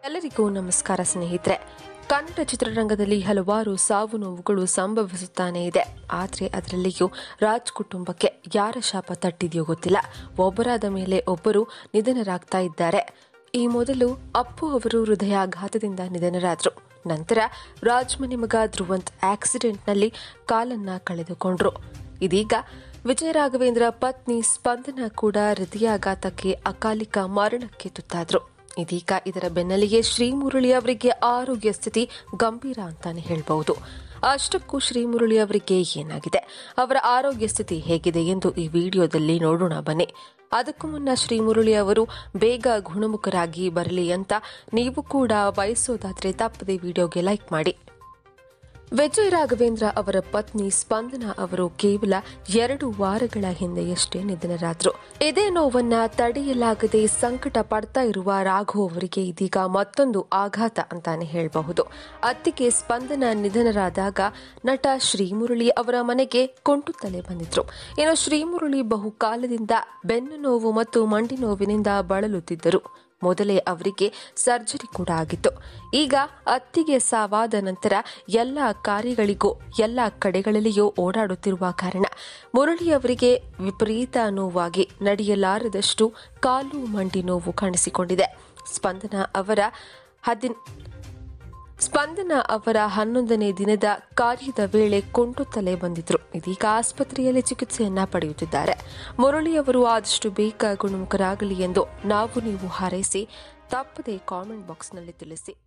ಎಲ್ಲರಿಗೂ ನಮಸ್ಕಾರ ಸ್ನೇಹಿತರೆ ಕನ್ನಡ ಚಿತ್ರರಂಗದಲ್ಲಿ ಹಲವಾರು ಸಾವು ನೋವುಗಳು ಸಂಭವಿಸುತ್ತಾನೆ ಇದೆ ಆದರೆ ಅದರಲ್ಲಿಯೂ ರಾಜ್ ಕುಟುಂಬಕ್ಕೆ ಯಾರ ಶಾಪ ತಟ್ಟಿದೆಯೋ ಗೊತ್ತಿಲ್ಲ ಒಬ್ಬರಾದ ಮೇಲೆ ಒಬ್ಬರು ನಿಧನರಾಗ್ತಾ ಇದ್ದಾರೆ ಈ ಮೊದಲು ಅಪ್ಪು ಅವರು ಹೃದಯಾಘಾತದಿಂದ ನಿಧನರಾದರು ನಂತರ ರಾಜ್ ಮನೆ ಮಗ ಧ್ರುವಂತ್ ಆಕ್ಸಿಡೆಂಟ್ನಲ್ಲಿ ಕಾಲನ್ನ ಕಳೆದುಕೊಂಡ್ರು ಇದೀಗ ವಿಜಯ ರಾಘವೇಂದ್ರ ಪತ್ನಿ ಸ್ಪಂದನ ಕೂಡ ಹೃದಯಾಘಾತಕ್ಕೆ ಅಕಾಲಿಕ ಮರಣಕ್ಕೆ ತುತ್ತಾದ್ರು ಇದೀಗ ಇದರ ಬೆನ್ನಲ್ಲಿಯೇ ಶ್ರೀಮುರಳಿ ಅವರಿಗೆ ಆರೋಗ್ಯ ಸ್ಥಿತಿ ಗಂಭೀರ ಅಂತಾನೆ ಹೇಳ್ಬಹುದು ಅಷ್ಟಕ್ಕೂ ಶ್ರೀಮುರಳಿ ಅವರಿಗೆ ಏನಾಗಿದೆ ಅವರ ಆರೋಗ್ಯ ಸ್ಥಿತಿ ಹೇಗಿದೆ ಎಂದು ಈ ವಿಡಿಯೋದಲ್ಲಿ ನೋಡೋಣ ಬನ್ನಿ ಅದಕ್ಕೂ ಮುನ್ನ ಶ್ರೀಮುರಳಿ ಅವರು ಬೇಗ ಗುಣಮುಖರಾಗಿ ಬರಲಿ ಅಂತ ನೀವು ಕೂಡ ಬಯಸೋದಾದ್ರೆ ತಪ್ಪದೆ ವಿಡಿಯೋಗೆ ಲೈಕ್ ಮಾಡಿ ವಿಜಯ್ ರಾಘವೇಂದ್ರ ಅವರ ಪತ್ನಿ ಸ್ಪಂದನ ಅವರು ಕೇವಲ ಎರಡು ವಾರಗಳ ಹಿಂದೆಯಷ್ಟೇ ನಿಧನರಾದ್ರು ಇದೇ ನೋವನ್ನ ತಡೆಯಲಾಗದೆ ಸಂಕಟ ಪಡ್ತಾ ಇರುವ ರಾಘವ್ ಅವರಿಗೆ ಇದೀಗ ಮತ್ತೊಂದು ಆಘಾತ ಅಂತಾನೆ ಹೇಳಬಹುದು ಅತ್ತಿಗೆ ಸ್ಪಂದನ ನಿಧನರಾದಾಗ ನಟ ಶ್ರೀಮುರಳಿ ಅವರ ಮನೆಗೆ ಕೊಂಟುತ್ತಲೇ ಬಂದಿದ್ರು ಇನ್ನು ಶ್ರೀಮುರಳಿ ಬಹುಕಾಲದಿಂದ ಬೆನ್ನು ನೋವು ಮತ್ತು ಮಂಡಿ ನೋವಿನಿಂದ ಬಳಲುತ್ತಿದ್ದರು ಮೊದಲೇ ಅವರಿಗೆ ಸರ್ಜರಿ ಕೂಡ ಆಗಿತ್ತು ಈಗ ಅತ್ತಿಗೆ ಸಾವಾದ ನಂತರ ಎಲ್ಲ ಕಾರ್ಯಗಳಿಗೂ ಎಲ್ಲ ಕಡೆಗಳಲ್ಲಿಯೂ ಓಡಾಡುತ್ತಿರುವ ಕಾರಣ ಮುರಳಿ ಅವರಿಗೆ ವಿಪರೀತ ನೋವಾಗಿ ನಡೆಯಲಾರದಷ್ಟು ಕಾಲು ಮಂಡಿ ನೋವು ಕಾಣಿಸಿಕೊಂಡಿದೆ ಸ್ಪಂದನ ಅವರ ಹದಿನ ಸ್ಪಂದನ ಅವರ ಹನ್ನೊಂದನೇ ದಿನದ ಕಾರ್ಯದ ವೇಳೆ ಕೊಂಟುತ್ತಲೇ ಬಂದಿದ್ರು ಇದೀಗ ಆಸ್ಪತ್ರೆಯಲ್ಲಿ ಚಿಕಿತ್ಸೆಯನ್ನ ಪಡೆಯುತ್ತಿದ್ದಾರೆ ಮುರಳಿ ಅವರು ಆದಷ್ಟು ಬೇಗ ಗುಣಮುಖರಾಗಲಿ ಎಂದು ನಾವು ನೀವು ಹಾರೈಸಿ ತಪ್ಪದೆ ಕಾಮೆಂಟ್ ಬಾಕ್ಸ್ನಲ್ಲಿ ತಿಳಿಸಿ